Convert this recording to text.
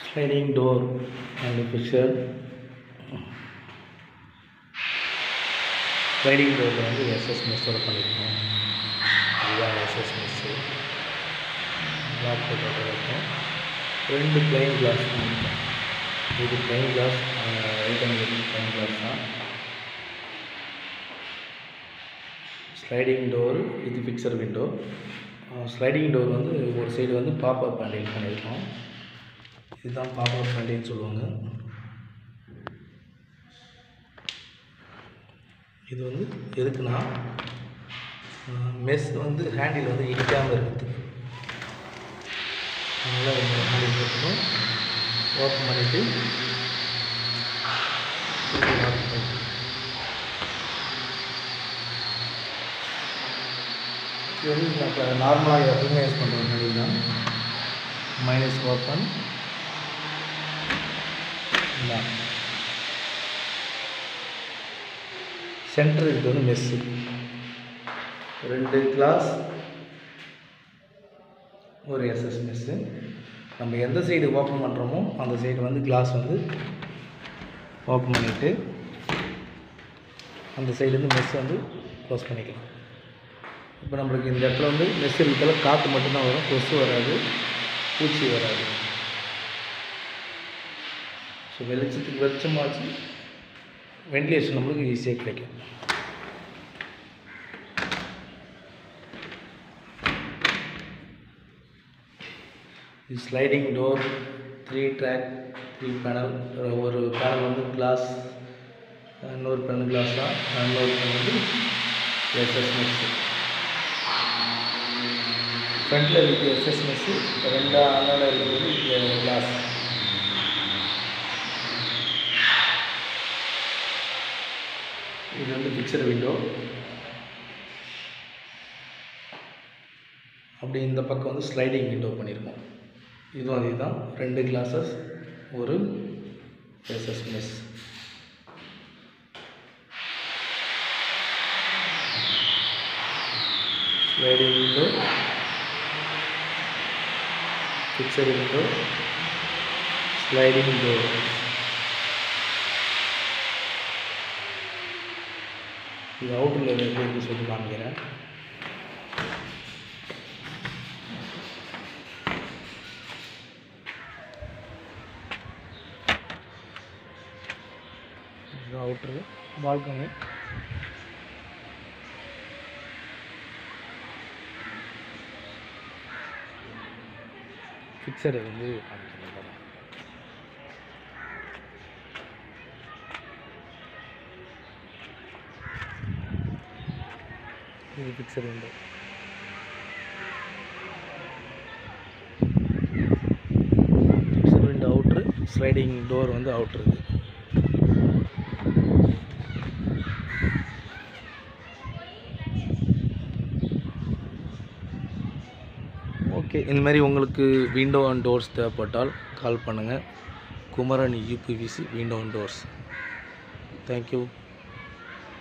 sliding door manufactured sliding டோரில் வந்து SS மெஸ்ஸோட பண்ணியிருக்கோம் இதுதான் எஸ்எஸ் மெஸ்ஸு பிளாக் போட்டோட இருக்கும் ரெண்டு பிளைன் கிளாஸ் பண்ணியிருக்கோம் இது plain glass right and plain glass தான் ஸ்லைடிங் டோர் இது ஃபிக்சர் விண்டோ ஸ்லைடிங் டோர் வந்து ஒரு சைடு வந்து பாப்அப் பேண்டில் பண்ணியிருக்கோம் இதுதான் பாப்அப் பேண்டில்னு சொல்லுவாங்க இது வந்து எதுக்குன்னா மெஸ் வந்து ஹேண்டில் வந்து இடிக்காமல் இருக்குது அதனால் இந்த ஹேண்டில் போட்டுக்கணும் ஓப்பன் பண்ணிவிட்டு இது வந்து இப்போ நார்மலாக எப்பவுமே யூஸ் பண்ணுற ஹேண்டில் தான் மைனஸ் ஓப்பன் இல்லை சென்டர் இது வந்து மெஸ்ஸு ரெண்டு கிளாஸ் ஒரு எஸ்எஸ் மெஸ்ஸு நம்ம எந்த சைடு ஓப்பன் பண்ணுறோமோ அந்த சைடு வந்து கிளாஸ் வந்து ஓப்பன் பண்ணிவிட்டு அந்த சைடு வந்து மெஸ் வந்து க்ளோஸ் பண்ணிக்கலாம் இப்போ நம்மளுக்கு இந்த இடத்துல வந்து மெஸ் இருக்கிறதுல காற்று மட்டும்தான் வரும் கொசு வராது பூச்சி வராது ஸோ வெளிச்சத்துக்கு வெளிச்சமாச்சு வென்டிலேஷன் நம்மளுக்கு ஈஸியாக கிடைக்கும் இது sliding door three track three panel ஒரு பேனல் வந்து கிளாஸ் இன்னொரு பேனல் கிளாஸ் தான் இன்னொரு பேனல் வந்து எஸ்எஸ் மெஸ்ஸு ஃப்ரண்ட்டில் இருக்குது எஸ்எஸ் மெஸ்ஸு ரெண்டா அண்ணால இருக்கிறது கிளாஸ் இது வந்து பிக்சர் விண்டோ அப்படி இந்த பக்கம் வந்து ஸ்லைடிங் விண்டோ பண்ணியிருக்கோம் இதுவும் அதே தான் ரெண்டு கிளாஸஸ் ஒரு SS mess sliding window picture window sliding door இது அவுட்டரில் எப்படி இருக்கு சொல்லி காமிக்கிறேன் இது அவுட்ரு பால்கனி ஃபிக்சர் வந்து காமிக்கிறேன் பாருங்க. இது picture window picture window outer sliding door வந்து அவுட்ரு இது ஓகே இந்த மாதிரி உங்களுக்கு விண்டோ அண்ட் டோர்ஸ் தேவைப்பட்டால் கால் பண்ணுங்கள் Kumaran UPVC window and doors thank you